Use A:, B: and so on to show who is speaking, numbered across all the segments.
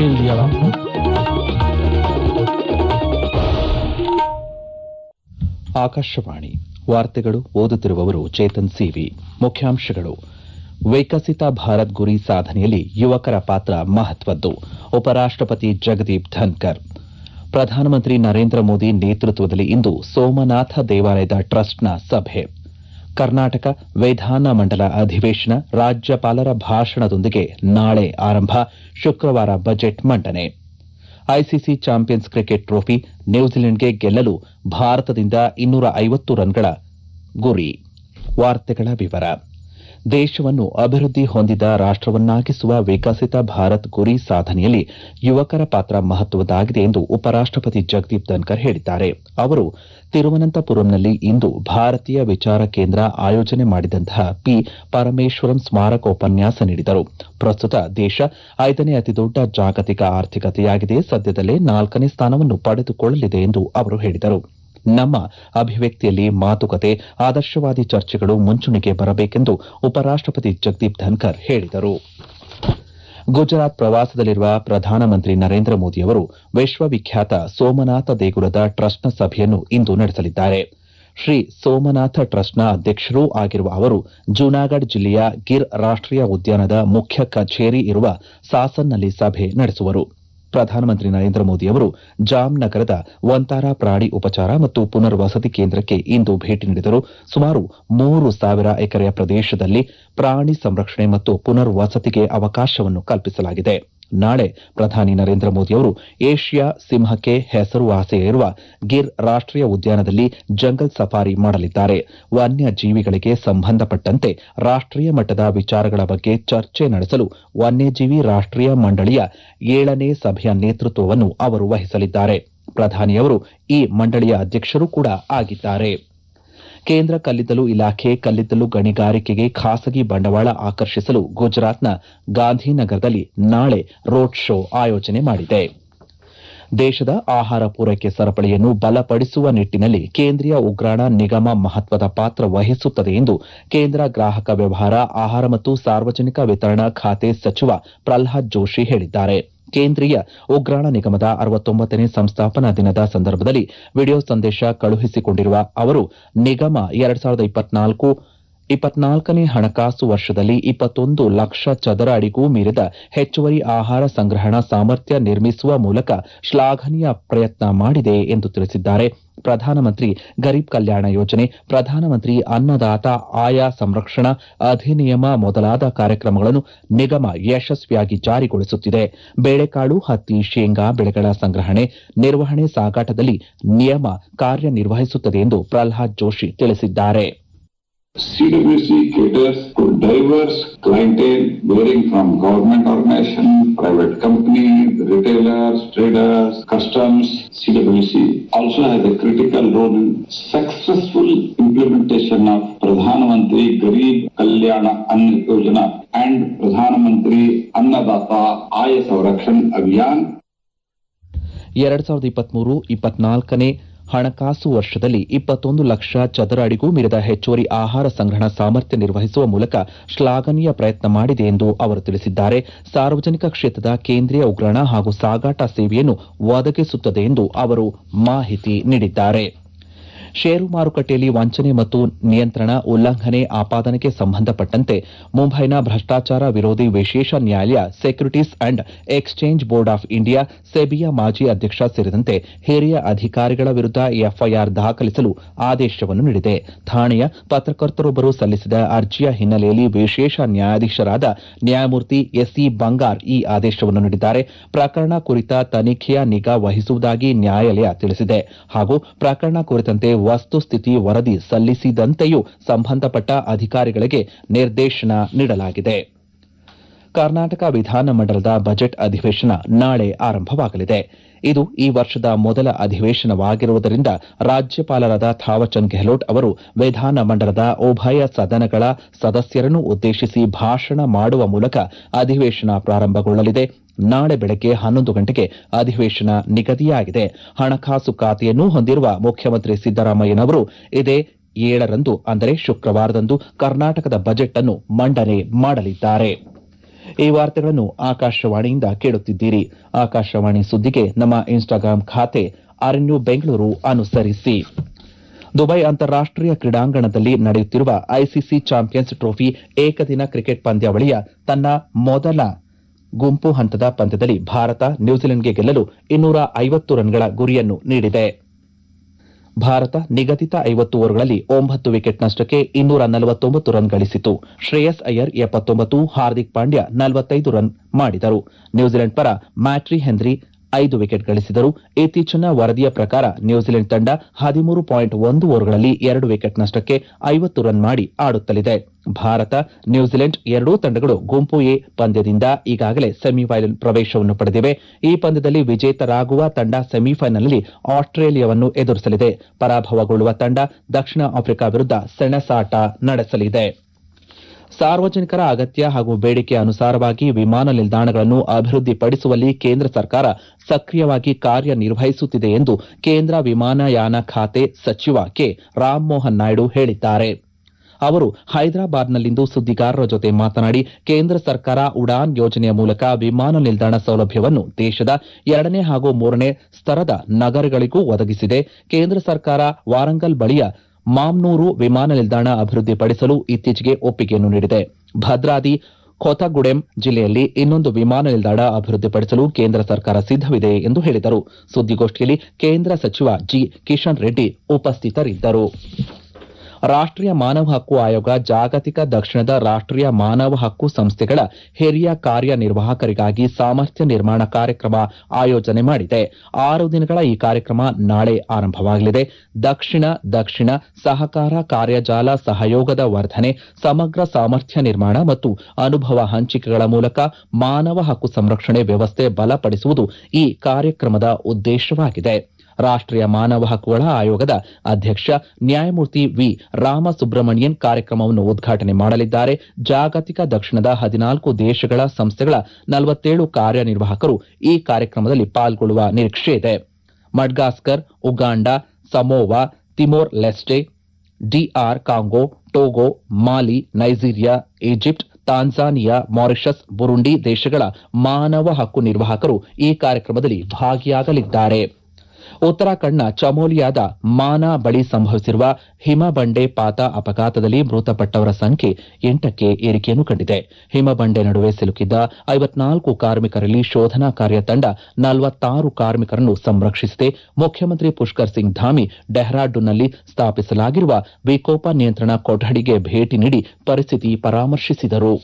A: ಕೇಳಿಯಲ್ಲ
B: ಆಕಾಶವಾಣಿ ವಾರ್ತೆಗಳು ಓದುತ್ತಿರುವವರು ಚೇತನ್ ಸಿವಿ ಮುಖ್ಯಾಂಶಗಳು ವಿಕಸಿತ ಭಾರತ್ ಗುರಿ ಸಾಧನೆಯಲ್ಲಿ ಯುವಕರ ಪಾತ್ರ ಮಹತ್ವದ್ದು ಉಪರಾಷ್ಟಪತಿ ಜಗದೀಪ್ ಧನ್ಕರ್ ಪ್ರಧಾನಮಂತ್ರಿ ನರೇಂದ್ರ ಮೋದಿ ನೇತೃತ್ವದಲ್ಲಿ ಇಂದು ಸೋಮನಾಥ ದೇವಾಲಯದ ಟ್ರಸ್ಟ್ನ ಸಭೆ ಕರ್ನಾಟಕ ವಿಧಾನಮಂಡಲ ಅಧಿವೇಶನ ರಾಜ್ಯಪಾಲರ ಭಾಷಣದೊಂದಿಗೆ ನಾಳೆ ಆರಂಭ ಶುಕ್ರವಾರ ಬಜೆಟ್ ಮಂಡನೆ ಐಸಿಸಿ ಚಾಂಪಿಯನ್ಸ್ ಕ್ರಿಕೆಟ್ ಟ್ರೋಫಿ ನ್ಯೂಜಿಲೆಂಡ್ಗೆ ಗೆಲ್ಲಲು ಭಾರತದಿಂದ ಇನ್ನೂರ ಐವತ್ತು ರನ್ಗಳ ಗುರಿ ವಾರ್ತೆಗಳ ವಿವರ ದೇಶವನ್ನು ಅಭಿವೃದ್ಧಿ ಹೊಂದಿದ ರಾಷ್ಟವನ್ನಾಗಿಸುವ ವಿಕಸಿತ ಭಾರತ್ ಗುರಿ ಸಾಧನೆಯಲ್ಲಿ ಯುವಕರ ಪಾತ್ರ ಮಹತ್ವದ್ದಾಗಿದೆ ಎಂದು ಉಪರಾಷ್ಟಪತಿ ಜಗದೀಪ್ ಧನ್ಕರ್ ಹೇಳಿದ್ದಾರೆ ಅವರು ತಿರುವನಂತಪುರಂನಲ್ಲಿ ಇಂದು ಭಾರತೀಯ ವಿಚಾರ ಕೇಂದ್ರ ಆಯೋಜನೆ ಮಾಡಿದಂತಹ ಪಿ ಪರಮೇಶ್ವರಂ ಸ್ಮಾರಕ ಉಪನ್ಯಾಸ ನೀಡಿದರು ಪ್ರಸ್ತುತ ದೇಶ ಐದನೇ ಅತಿದೊಡ್ಡ ಜಾಗತಿಕ ಆರ್ಥಿಕತೆಯಾಗಿದೆ ಸದ್ಯದಲ್ಲೇ ನಾಲ್ಕನೇ ಸ್ಥಾನವನ್ನು ಪಡೆದುಕೊಳ್ಳಲಿದೆ ಎಂದು ಅವರು ಹೇಳಿದರು ನಮ್ಮ ಅಭಿವ್ಯಕ್ತಿಯಲ್ಲಿ ಮಾತುಕತೆ ಆದರ್ಶವಾದಿ ಚರ್ಚೆಗಳು ಮುಂಚೂಣಿಗೆ ಬರಬೇಕೆಂದು ಉಪರಾಷ್ಟಪತಿ ಜಗದೀಪ್ ಧನ್ಕರ್ ಹೇಳಿದರು ಗುಜರಾತ್ ಪ್ರವಾಸದಲ್ಲಿರುವ ಪ್ರಧಾನಮಂತ್ರಿ ನರೇಂದ್ರ ಮೋದಿ ಅವರು ವಿಶ್ವವಿಖ್ಯಾತ ಸೋಮನಾಥ ದೇಗುಲದ ಟ್ರಸ್ಟ್ನ ಸಭೆಯನ್ನು ಇಂದು ನಡೆಸಲಿದ್ದಾರೆ ಶ್ರೀ ಸೋಮನಾಥ ಟ್ರಸ್ಟ್ನ ಅಧ್ಯಕ್ಷರೂ ಆಗಿರುವ ಅವರು ಜೂನಾಗಢ್ ಜಿಲ್ಲೆಯ ಗಿರ್ ರಾಷ್ಟೀಯ ಉದ್ಯಾನದ ಮುಖ್ಯ ಕಚೇರಿ ಇರುವ ಸಾಸನ್ನಲ್ಲಿ ಸಭೆ ನಡೆಸುವರು ಪ್ರಧಾನಮಂತ್ರಿ ನರೇಂದ್ರ ಮೋದಿ ಅವರು ಜಾಮ್ನಗರದ ವಂತಾರ ಪ್ರಾಣಿ ಉಪಚಾರ ಮತ್ತು ಪುನರ್ವಸತಿ ಕೇಂದ್ರಕ್ಕೆ ಇಂದು ಭೇಟಿ ನೀಡಿದರು ಸುಮಾರು ಮೂರು ಸಾವಿರ ಎಕರೆಯ ಪ್ರದೇಶದಲ್ಲಿ ಪ್ರಾಣಿ ಸಂರಕ್ಷಣೆ ಮತ್ತು ಪುನರ್ವಸತಿಗೆ ಅವಕಾಶವನ್ನು ಕಲ್ಪಿಸಲಾಗಿದೆ ನಾಳೆ ಪ್ರಧಾನಿ ನರೇಂದ್ರ ಮೋದಿ ಅವರು ಏಷ್ಯಾ ಸಿಂಹಕ್ಕೆ ಹೆಸರುವಾಸಿಯಿರುವ ಗಿರ್ ರಾಷ್ಟೀಯ ಉದ್ಯಾನದಲ್ಲಿ ಜಂಗಲ್ ಸಫಾರಿ ಮಾಡಲಿದ್ದಾರೆ ವನ್ಯಜೀವಿಗಳಿಗೆ ಸಂಬಂಧಪಟ್ಟಂತೆ ರಾಷ್ಟೀಯ ಮಟ್ಟದ ವಿಚಾರಗಳ ಬಗ್ಗೆ ಚರ್ಚೆ ನಡೆಸಲು ವನ್ಯಜೀವಿ ರಾಷ್ಟೀಯ ಮಂಡಳಿಯ ಏಳನೇ ಸಭೆಯ ನೇತೃತ್ವವನ್ನು ಅವರು ವಹಿಸಲಿದ್ದಾರೆ ಪ್ರಧಾನಿಯವರು ಈ ಮಂಡಳಿಯ ಅಧ್ಯಕ್ಷರೂ ಕೂಡ ಆಗಿದ್ದಾರೆ ಕೇಂದ್ರ ಕಲ್ಲಿದ್ದಲು ಇಲಾಖೆ ಕಲ್ಲಿದ್ದಲು ಗಣಿಗಾರಿಕೆಗೆ ಖಾಸಗಿ ಬಂಡವಾಳ ಆಕರ್ಷಿಸಲು ಗುಜರಾತ್ನ ಗಾಂಧಿನಗರದಲ್ಲಿ ನಾಳೆ ರೋಡ್ ಶೋ ಆಯೋಜನೆ ಮಾಡಿದೆ ದೇಶದ ಆಹಾರ ಪೂರೈಕೆ ಸರಪಳಿಯನ್ನು ಬಲಪಡಿಸುವ ನಿಟ್ಟಿನಲ್ಲಿ ಕೇಂದ್ರೀಯ ಉಗ್ರಾಣ ನಿಗಮ ಮಹತ್ವದ ಪಾತ್ರ ವಹಿಸುತ್ತದೆ ಎಂದು ಕೇಂದ್ರ ಗ್ರಾಹಕ ವ್ಯವಹಾರ ಆಹಾರ ಮತ್ತು ಸಾರ್ವಜನಿಕ ವಿತರಣಾ ಖಾತೆ ಸಚಿವ ಪ್ರಲ್ಹಾದ್ ಜೋಶಿ ಹೇಳಿದ್ದಾರೆ ಕೇಂದ್ರೀಯ ಉಗ್ರಾಣ ನಿಗಮದ ಅರವತ್ತೊಂಬತ್ತನೇ ಸಂಸ್ಥಾಪನಾ ದಿನದ ಸಂದರ್ಭದಲ್ಲಿ ವಿಡಿಯೋ ಸಂದೇಶ ಕಳುಹಿಸಿಕೊಂಡಿರುವ ಅವರು ನಿಗಮ ಎರಡ್ ಸಾವಿರದ ಇಪ್ಪತ್ನಾಲ್ಕು ಇಪ್ಪತ್ನಾಲ್ಕನೇ ಹಣಕಾಸು ವರ್ಷದಲ್ಲಿ ಇಪ್ಪತ್ತೊಂದು ಲಕ್ಷ ಚದರ ಅಡಿಗೂ ಮೀರಿದ ಹೆಚ್ಚುವರಿ ಆಹಾರ ಸಂಗ್ರಹಣಾ ಸಾಮರ್ಥ್ಯ ನಿರ್ಮಿಸುವ ಮೂಲಕ ಶ್ಲಾಘನೀಯ ಪ್ರಯತ್ನ ಮಾಡಿದೆ ಎಂದು ತಿಳಿಸಿದ್ದಾರೆ ಪ್ರಧಾನಮಂತ್ರಿ ಗರೀಬ್ ಕಲ್ಯಾಣ ಯೋಜನೆ ಪ್ರಧಾನಮಂತ್ರಿ ಅನ್ನದಾತ ಆಯ ಸಂರಕ್ಷಣಾ ಅಧಿನಿಯಮ ಮೊದಲಾದ ಕಾರ್ಯಕ್ರಮಗಳನ್ನು ನಿಗಮ ಯಶಸ್ವಿಯಾಗಿ ಜಾರಿಗೊಳಿಸುತ್ತಿದೆ ಬೇಳೆಕಾಳು ಹತ್ತಿ ಶೇಂಗಾ ಬೆಳೆಗಳ ಸಂಗ್ರಹಣೆ ನಿರ್ವಹಣೆ ಸಾಗಾಟದಲ್ಲಿ ನಿಯಮ ಕಾರ್ಯನಿರ್ವಹಿಸುತ್ತದೆ ಎಂದು ಪ್ರಲ್ಹಾದ್ ಜೋಶಿ ತಿಳಿಸಿದ್ದಾರೆ
C: CWC caters to diverse clientele varying from government organization, private companies, retailers, traders, customs. CWC also has a critical role in successful implementation of Pradhan Mantri Garib Kalyana Anna Yojana and Pradhan Mantri Annadata Aya Savrakshan Abhiyan
B: ಎರಡ್ ಸಾವಿರದ ಇಪ್ಪತ್ಮೂರು ಇಪ್ಪತ್ನಾಲ್ಕನೇ ಹಣಕಾಸು ವರ್ಷದಲ್ಲಿ ಇಪ್ಪತ್ತೊಂದು ಲಕ್ಷ ಚದರ ಅಡಿಗೂ ಮೀರಿದ ಹೆಚ್ಚುವರಿ ಆಹಾರ ಸಂಗ್ರಹಣಾ ಸಾಮರ್ಥ್ಯ ನಿರ್ವಹಿಸುವ ಮೂಲಕ ಶ್ಲಾಘನೀಯ ಪ್ರಯತ್ನ ಮಾಡಿದೆ ಎಂದು ಅವರು ತಿಳಿಸಿದ್ದಾರೆ ಸಾರ್ವಜನಿಕ ಕ್ಷೇತ್ರದ ಕೇಂದ್ರೀಯ ಉಗ್ರಾಣ ಹಾಗೂ ಸಾಗಾಟ ಸೇವೆಯನ್ನು ಒದಗಿಸುತ್ತದೆ ಎಂದು ಅವರು ಮಾಹಿತಿ ನೀಡಿದ್ದಾರೆ ಷೇರು ಮಾರುಕಟ್ಟೆಯಲ್ಲಿ ವಂಚನೆ ಮತ್ತು ನಿಯಂತ್ರಣ ಉಲ್ಲಂಘನೆ ಆಪಾದನೆಗೆ ಸಂಬಂಧಪಟ್ಟಂತೆ ಮುಂಬೈನ ಭ್ರಷ್ಟಾಚಾರ ವಿರೋಧಿ ವಿಶೇಷ ನ್ಯಾಯಾಲಯ securities and exchange board of India ಸೆಬಿಯ ಮಾಜಿ ಅಧ್ಯಕ್ಷ ಸೇರಿದಂತೆ ಹಿರಿಯ ಅಧಿಕಾರಿಗಳ ವಿರುದ್ಧ ಎಫ್ಐಆರ್ ದಾಖಲಿಸಲು ಆದೇಶವನ್ನು ನೀಡಿದೆ ಠಾಣೆಯ ಪತ್ರಕರ್ತರೊಬ್ಬರು ಸಲ್ಲಿಸಿದ ಅರ್ಜಿಯ ಹಿನ್ನೆಲೆಯಲ್ಲಿ ವಿಶೇಷ ನ್ಯಾಯಾಧೀಶರಾದ ನ್ಯಾಯಮೂರ್ತಿ ಎಸ್ಇ ಬಂಗಾರ್ ಈ ಆದೇಶವನ್ನು ನೀಡಿದ್ದಾರೆ ಪ್ರಕರಣ ಕುರಿತ ತನಿಖೆಯ ನಿಗಾ ವಹಿಸುವುದಾಗಿ ನ್ಯಾಯಾಲಯ ತಿಳಿಸಿದೆ ಹಾಗೂ ಪ್ರಕರಣ ಕುರಿತಂತೆ ವಸ್ತುಸ್ಥಿತಿ ವರದಿ ಸಲ್ಲಿಸಿದಂತೆಯೂ ಸಂಬಂಧಪಟ್ಟ ಅಧಿಕಾರಿಗಳಿಗೆ ನಿರ್ದೇಶನ ನೀಡಲಾಗಿದೆ ಕರ್ನಾಟಕ ವಿಧಾನಮಂಡಲದ ಬಜೆಟ್ ಅಧಿವೇಶನ ನಾಳೆ ಆರಂಭವಾಗಲಿದೆ ಇದು ಈ ವರ್ಷದ ಮೊದಲ ಅಧಿವೇಶನವಾಗಿರುವುದರಿಂದ ರಾಜ್ಯಪಾಲರಾದ ಥಾವರ್ಚಂದ್ ಗೆಹ್ಲೋಟ್ ಅವರು ವಿಧಾನಮಂಡಲದ ಉಭಯ ಸದನಗಳ ಸದಸ್ಯರನ್ನು ಉದ್ದೇಶಿಸಿ ಭಾಷಣ ಮಾಡುವ ಮೂಲಕ ಅಧಿವೇಶನ ಪ್ರಾರಂಭಗೊಳ್ಳಲಿದೆ ನಾಳೆ ಬೆಳಗ್ಗೆ ಹನ್ನೊಂದು ಗಂಟೆಗೆ ಅಧಿವೇಶನ ನಿಗದಿಯಾಗಿದೆ ಹಣಕಾಸು ಖಾತೆಯನ್ನು ಹೊಂದಿರುವ ಮುಖ್ಯಮಂತ್ರಿ ಸಿದ್ದರಾಮಯ್ಯನವರು ಇದೇ ಏಳರಂದು ಅಂದರೆ ಶುಕ್ರವಾರದಂದು ಕರ್ನಾಟಕದ ಬಜೆಟ್ ಅನ್ನು ಮಂಡನೆ ಮಾಡಲಿದ್ದಾರೆ ಈ ವಾರ್ತೆಗಳನ್ನು ಆಕಾಶವಾಣಿಯಿಂದ ಕೇಳುತ್ತಿದ್ದೀರಿ ಆಕಾಶವಾಣಿ ಸುದ್ದಿಗೆ ನಮ್ಮ ಇನ್ಸ್ಟಾಗ್ರಾಂ ಖಾತೆ ಆರ್ಎನ್ಯು ಬೆಂಗಳೂರು ಅನುಸರಿಸಿ ದುಬೈ ಅಂತಾರಾಷ್ಟೀಯ ಕ್ರೀಡಾಂಗಣದಲ್ಲಿ ನಡೆಯುತ್ತಿರುವ ಐಸಿಸಿ ಚಾಂಪಿಯನ್ಸ್ ಟ್ರೋಫಿ ಏಕದಿನ ಕ್ರಿಕೆಟ್ ಪಂದ್ಯಾವಳಿಯ ತನ್ನ ಮೊದಲ ಗುಂಪು ಹಂತದ ಪಂದ್ಯದಲ್ಲಿ ಭಾರತ ನ್ಯೂಜಿಲೆಂಡ್ಗೆ ಗೆಲ್ಲಲು ಇನ್ನೂರ ಐವತ್ತು ರನ್ಗಳ ಗುರಿಯನ್ನು ನೀಡಿದೆ ಭಾರತ ನಿಗದಿತ ಐವತ್ತು ಓವರ್ಗಳಲ್ಲಿ ಒಂಬತ್ತು ವಿಕೆಟ್ ನಷ್ಟಕ್ಕೆ ಇನ್ನೂರ ನಲವತ್ತೊಂಬತ್ತು ರನ್ ಗಳಿಸಿತು ಶ್ರೇಯಸ್ ಅಯ್ಯರ್ ಎಪ್ಪತ್ತೊಂಬತ್ತು ಹಾರ್ದಿಕ್ ಪಾಂಡ್ಯ ನಲವತ್ತೈದು ರನ್ ಮಾಡಿದರು ನ್ಯೂಜಿಲೆಂಡ್ ಪರ ಮ್ಯಾಟ್ರಿ ಹೆನ್ರಿ ಐದು ವಿಕೆಟ್ ಗಳಿಸಿದರು ಇತ್ತೀಚಿನ ವರದಿಯ ಪ್ರಕಾರ ನ್ಯೂಜಿಲೆಂಡ್ ತಂಡ ಹದಿಮೂರು ಪಾಯಿಂಟ್ ಒಂದು ಓವರ್ಗಳಲ್ಲಿ ಎರಡು ವಿಕೆಟ್ ನಷ್ಟಕ್ಕೆ ಐವತ್ತು ರನ್ ಮಾಡಿ ಆಡುತ್ತಲಿದೆ ಭಾರತ ನ್ಯೂಜಿಲೆಂಡ್ ಎರಡೂ ತಂಡಗಳು ಗುಂಪು ಎ ಪಂದ್ಯದಿಂದ ಈಗಾಗಲೇ ಸೆಮಿಫೈನಲ್ ಪ್ರವೇಶವನ್ನು ಪಡೆದಿವೆ ಈ ಪಂದ್ಯದಲ್ಲಿ ವಿಜೇತರಾಗುವ ತಂಡ ಸೆಮಿಫೈನಲ್ನಲ್ಲಿ ಆಸ್ಟ್ರೇಲಿಯಾವನ್ನು ಎದುರಿಸಲಿದೆ ಪರಾಭವಗೊಳ್ಳುವ ತಂಡ ದಕ್ಷಿಣ ಆಫ್ರಿಕಾ ವಿರುದ್ಧ ಸೆಣಸಾಟ ನಡೆಸಲಿದೆ ಸಾರ್ವಜನಿಕರ ಅಗತ್ಯ ಹಾಗೂ ಬೇಡಿಕೆ ಅನುಸಾರವಾಗಿ ವಿಮಾನ ನಿಲ್ದಾಣಗಳನ್ನು ಅಭಿವೃದ್ಧಿಪಡಿಸುವಲ್ಲಿ ಕೇಂದ್ರ ಸರ್ಕಾರ ಸಕ್ರಿಯವಾಗಿ ಕಾರ್ಯನಿರ್ವಹಿಸುತ್ತಿದೆ ಎಂದು ಕೇಂದ್ರ ವಿಮಾನಯಾನ ಖಾತೆ ಸಚಿವ ಕೆ ರಾಮಮೋಹನ್ ನಾಯ್ಡು ಹೇಳಿದ್ದಾರೆ ಅವರು ಹೈದರಾಬಾದ್ನಲ್ಲಿಂದು ಸುದ್ದಿಗಾರರ ಜೊತೆ ಮಾತನಾಡಿ ಕೇಂದ್ರ ಸರ್ಕಾರ ಉಡಾನ್ ಯೋಜನೆಯ ಮೂಲಕ ವಿಮಾನ ನಿಲ್ದಾಣ ಸೌಲಭ್ಯವನ್ನು ದೇಶದ ಎರಡನೇ ಹಾಗೂ ಮೂರನೇ ಸ್ತರದ ನಗರಗಳಿಗೂ ಒದಗಿಸಿದೆ ಕೇಂದ್ರ ಸರ್ಕಾರ ವಾರಂಗಲ್ ಬಳಿಯ ಮಾಮ್ನೂರು ವಿಮಾನ ನಿಲ್ದಾಣ ಅಭಿವೃದ್ಧಿಪಡಿಸಲು ಇತ್ತೀಚೆಗೆ ಒಪ್ಪಿಗೆಯನ್ನು ನೀಡಿದೆ ಭದ್ರಾದಿ ಕೊತಗುಡೆಂ ಜಿಲ್ಲೆಯಲ್ಲಿ ಇನ್ನೊಂದು ವಿಮಾನ ನಿಲ್ದಾಣ ಅಭಿವೃದ್ಧಿಪಡಿಸಲು ಕೇಂದ್ರ ಸರ್ಕಾರ ಸಿದ್ದವಿದೆ ಎಂದು ಹೇಳಿದರು ಸುದ್ದಿಗೋಷ್ಠಿಯಲ್ಲಿ ಕೇಂದ್ರ ಸಚಿವ ಜಿ ಕಿಶನ್ ರೆಡ್ಡಿ ಉಪಸ್ಥಿತರಿದ್ದರು ರಾಷ್ಟೀಯ ಮಾನವ ಹಕ್ಕು ಆಯೋಗ ಜಾಗತಿಕ ದಕ್ಷಿಣದ ರಾಷ್ಟೀಯ ಮಾನವ ಹಕ್ಕು ಸಂಸ್ಥೆಗಳ ಹಿರಿಯ ಕಾರ್ಯನಿರ್ವಾಹಕರಿಗಾಗಿ ಸಾಮರ್ಥ್ಯ ನಿರ್ಮಾಣ ಕಾರ್ಯಕ್ರಮ ಆಯೋಜನೆ ಮಾಡಿದೆ ಆರು ದಿನಗಳ ಈ ಕಾರ್ಯಕ್ರಮ ನಾಳೆ ಆರಂಭವಾಗಲಿದೆ ದಕ್ಷಿಣ ದಕ್ಷಿಣ ಸಹಕಾರ ಕಾರ್ಯಜಾಲ ಸಹಯೋಗದ ವರ್ಧನೆ ಸಮಗ್ರ ಸಾಮರ್ಥ್ಯ ನಿರ್ಮಾಣ ಮತ್ತು ಅನುಭವ ಹಂಚಿಕೆಗಳ ಮೂಲಕ ಮಾನವ ಹಕ್ಕು ಸಂರಕ್ಷಣೆ ವ್ಯವಸ್ಥೆ ಬಲಪಡಿಸುವುದು ಈ ಕಾರ್ಯಕ್ರಮದ ಉದ್ದೇಶವಾಗಿದೆ ರಾಷ್ಟೀಯ ಮಾನವ ಹಕ್ಕುಗಳ ಆಯೋಗದ ಅಧ್ಯಕ್ಷ ನ್ಯಾಯಮೂರ್ತಿ ವಿ ರಾಮಸುಬ್ರಮಣಿಯನ್ ಕಾರ್ಯಕ್ರಮವನ್ನು ಉದ್ಘಾಟನೆ ಮಾಡಲಿದ್ದಾರೆ ಜಾಗತಿಕ ದಕ್ಷಿಣದ ಹದಿನಾಲ್ಕು ದೇಶಗಳ ಸಂಸ್ಥೆಗಳ ನಲವತ್ತೇಳು ಕಾರ್ಯನಿರ್ವಾಹಕರು ಈ ಕಾರ್ಯಕ್ರಮದಲ್ಲಿ ಪಾಲ್ಗೊಳ್ಳುವ ನಿರೀಕ್ಷೆ ಇದೆ Madagascar Uganda Samoa Timor Leste DR Congo Togo Mali Nigeria Egypt Tanzania Mauritius Burundi ದೇಶಗಳ ಮಾನವ ಹಕ್ಕು ನಿರ್ವಾಹಕರು ಈ ಕಾರ್ಯಕ್ರಮದಲ್ಲಿ ಭಾಗಿಯಾಗಲಿದ್ದಾರೆ ಉತ್ತರಾಖಂಡ್ನ ಚಮೋಲಿಯಾದ ಮಾನಾ ಬಳಿ ಸಂಭವಿಸಿರುವ ಹಿಮಬಂಡೆ ಪಾತ ಅಪಘಾತದಲ್ಲಿ ಮೃತಪಟ್ಟವರ ಸಂಖ್ಯೆ ಎಂಟಕ್ಕೆ ಏರಿಕೆಯನ್ನು ಕಂಡಿದೆ ಹಿಮಬಂಡೆ ನಡುವೆ ಸಿಲುಕಿದ್ದ ಐವತ್ನಾಲ್ಕು ಕಾರ್ಮಿಕರಲ್ಲಿ ಶೋಧನಾ ಕಾರ್ಯ ತಂಡ ನಲವತ್ತಾರು ಕಾರ್ಮಿಕರನ್ನು ಸಂರಕ್ಷಿಸಿದೆ ಮುಖ್ಯಮಂತ್ರಿ ಪುಷ್ಕರ್ ಸಿಂಗ್ ಧಾಮಿ ಡೆಹ್ರಾಡೂನ್ನಲ್ಲಿ ಸ್ಥಾಪಿಸಲಾಗಿರುವ ವಿಕೋಪ ನಿಯಂತ್ರಣ ಕೊಠಡಿಗೆ ಭೇಟಿ ನೀಡಿ ಪರಿಸ್ಥಿತಿ ಪರಾಮರ್ಶಿಸಿದರು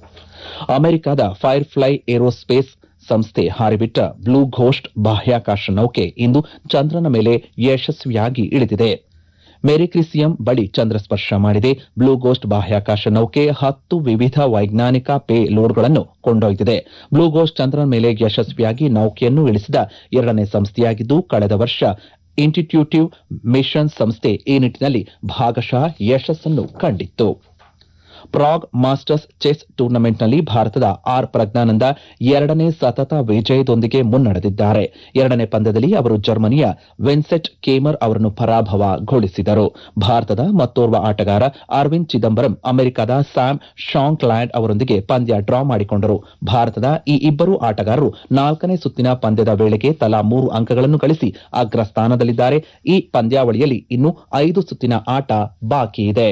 B: ಅಮೆರಿಕದ ಫೈರ್ಫ್ಲೈ ಏರೋಸ್ಪೇಸ್ ಸಂಸ್ಥೆ ಹಾರಿಬಿಟ್ಟ ಬ್ಲೂ ಘೋಸ್ಟ್ ಬಾಹ್ಯಾಕಾಶ ನೌಕೆ ಇಂದು ಚಂದ್ರನ ಮೇಲೆ ಯಶಸ್ವಿಯಾಗಿ ಇಳಿದಿದೆ ಮೆರಿಕ್ರಿಸಿಯಂ ಬಳಿ ಚಂದ್ರ ಸ್ಪರ್ಶ ಮಾಡಿದೆ ಬ್ಲೂ ಗೋಸ್ಟ್ ಬಾಹ್ಯಾಕಾಶ ನೌಕೆ ಹತ್ತು ವಿವಿಧ ವೈಜ್ಞಾನಿಕ ಪೇ ಲೋಡ್ಗಳನ್ನು ಕೊಂಡೊಯ್ದಿದೆ ಬ್ಲೂ ಗೋಸ್ಟ್ ಚಂದ್ರನ ಮೇಲೆ ಯಶಸ್ವಿಯಾಗಿ ನೌಕೆಯನ್ನು ಇಳಿಸಿದ ಎರಡನೇ ಸಂಸ್ಥೆಯಾಗಿದ್ದು ಕಳೆದ ವರ್ಷ ಇನ್ಸ್ಟಿಟ್ಯೂಟಿವ್ ಮಿಷನ್ ಸಂಸ್ಥೆ ಈ ನಿಟ್ಟಿನಲ್ಲಿ ಭಾಗಶಃ ಯಶಸ್ಸನ್ನು ಕಂಡಿತ್ತು ಪ್ರಾಗ್ ಮಾಸ್ಟರ್ಸ್ ಚೆಸ್ ಟೂರ್ನಮೆಂಟ್ನಲ್ಲಿ ಭಾರತದ ಆರ್ ಪ್ರಜ್ಞಾನಂದ ಎರಡನೇ ಸತತ ವಿಜಯದೊಂದಿಗೆ ಮುನ್ನಡೆದಿದ್ದಾರೆ ಎರಡನೇ ಪಂದ್ಯದಲ್ಲಿ ಅವರು ಜರ್ಮನಿಯ ವೆನ್ಸೆಟ್ ಕೇಮರ್ ಅವರನ್ನು ಪರಾಭವಗೊಳಿಸಿದರು ಭಾರತದ ಮತ್ತೋರ್ವ ಆಟಗಾರ ಅರವಿಂದ್ ಚಿದಂಬರಂ ಅಮೆರಿಕದ ಸ್ಯಾಮ್ ಶಾಂಕ್ಲ್ಯಾಂಡ್ ಅವರೊಂದಿಗೆ ಪಂದ್ಯ ಡ್ರಾ ಮಾಡಿಕೊಂಡರು ಭಾರತದ ಈ ಇಬ್ಬರು ಆಟಗಾರರು ನಾಲ್ಕನೇ ಸುತ್ತಿನ ಪಂದ್ಯದ ವೇಳೆಗೆ ತಲಾ ಮೂರು ಅಂಕಗಳನ್ನು ಗಳಿಸಿ ಅಗ್ರ ಸ್ಥಾನದಲ್ಲಿದ್ದಾರೆ ಈ ಪಂದ್ಯಾವಳಿಯಲ್ಲಿ ಇನ್ನೂ ಐದು ಸುತ್ತಿನ ಆಟ ಬಾಕಿ ಇದೆ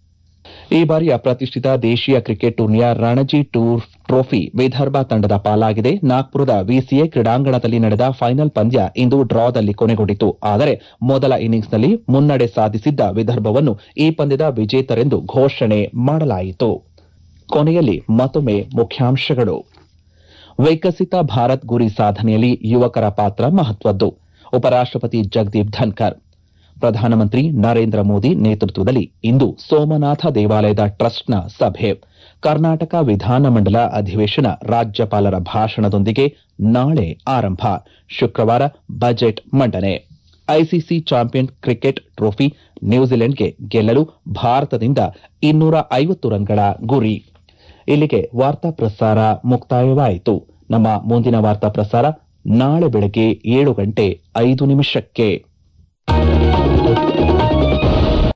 B: ಈ ಬಾರಿಯ ಪ್ರತಿಷ್ಠಿತ ದೇಶೀಯ ಕ್ರಿಕೆಟ್ ಟೂರ್ನಿಯ ರಣಜಿ ಟೂರ್ ಟ್ರೋಫಿ ವಿದರ್ಭ ತಂಡದ ಪಾಲಾಗಿದೆ ನಾಗ್ಪುರದ ವಿಸಿಎ ಕ್ರೀಡಾಂಗಣದಲ್ಲಿ ನಡೆದ ಫೈನಲ್ ಪಂದ್ಯ ಇಂದು ಡ್ರಾದಲ್ಲಿ ಕೊನೆಗೊಂಡಿತು ಆದರೆ ಮೊದಲ ಇನ್ನಿಂಗ್ಸ್ನಲ್ಲಿ ಮುನ್ನಡೆ ಸಾಧಿಸಿದ್ದ ವಿದರ್ಭವನ್ನು ಈ ಪಂದ್ಯದ ವಿಜೇತರೆಂದು ಘೋಷಣೆ ಮಾಡಲಾಯಿತು ಕೊನೆಯಲ್ಲಿ ಮತ್ತೊಮ್ಮೆ ಮುಖ್ಯಾಂಶಗಳು ವಿಕಸಿತ ಭಾರತ್ ಗುರಿ ಸಾಧನೆಯಲ್ಲಿ ಯುವಕರ ಪಾತ್ರ ಮಹತ್ವದ್ದು ಉಪರಾಷ್ಟಪತಿ ಜಗದೀಪ್ ಧನ್ಕರ್ ಪ್ರಧಾನಮಂತ್ರಿ ನರೇಂದ್ರ ಮೋದಿ ನೇತೃತ್ವದಲ್ಲಿ ಇಂದು ಸೋಮನಾಥ ದೇವಾಲಯದ ಟ್ರಸ್ಟ್ನ ಸಭೆ ಕರ್ನಾಟಕ ವಿಧಾನಮಂಡಲ ಅಧಿವೇಶನ ರಾಜ್ಯಪಾಲರ ಭಾಷಣದೊಂದಿಗೆ ನಾಳೆ ಆರಂಭ ಶುಕ್ರವಾರ ಬಜೆಟ್ ಮಂಡನೆ ಐಸಿಸಿ ಚಾಂಪಿಯನ್ ಕ್ರಿಕೆಟ್ ಟ್ರೋಫಿ ನ್ಯೂಜಿಲೆಂಡ್ಗೆ ಗೆಲ್ಲಲು ಭಾರತದಿಂದ ಇನ್ನೂರ ಐವತ್ತು ರನ್ಗಳ ಗುರಿ ಇಲ್ಲಿಗೆ ವಾರ್ತಾ ಪ್ರಸಾರ ಮುಕ್ತಾಯವಾಯಿತು ನಮ್ಮ ಮುಂದಿನ ವಾರ್ತಾ ಪ್ರಸಾರ ನಾಳೆ ಬೆಳಗ್ಗೆ ಏಳು ಗಂಟೆ ಐದು ನಿಮಿಷಕ್ಕೆ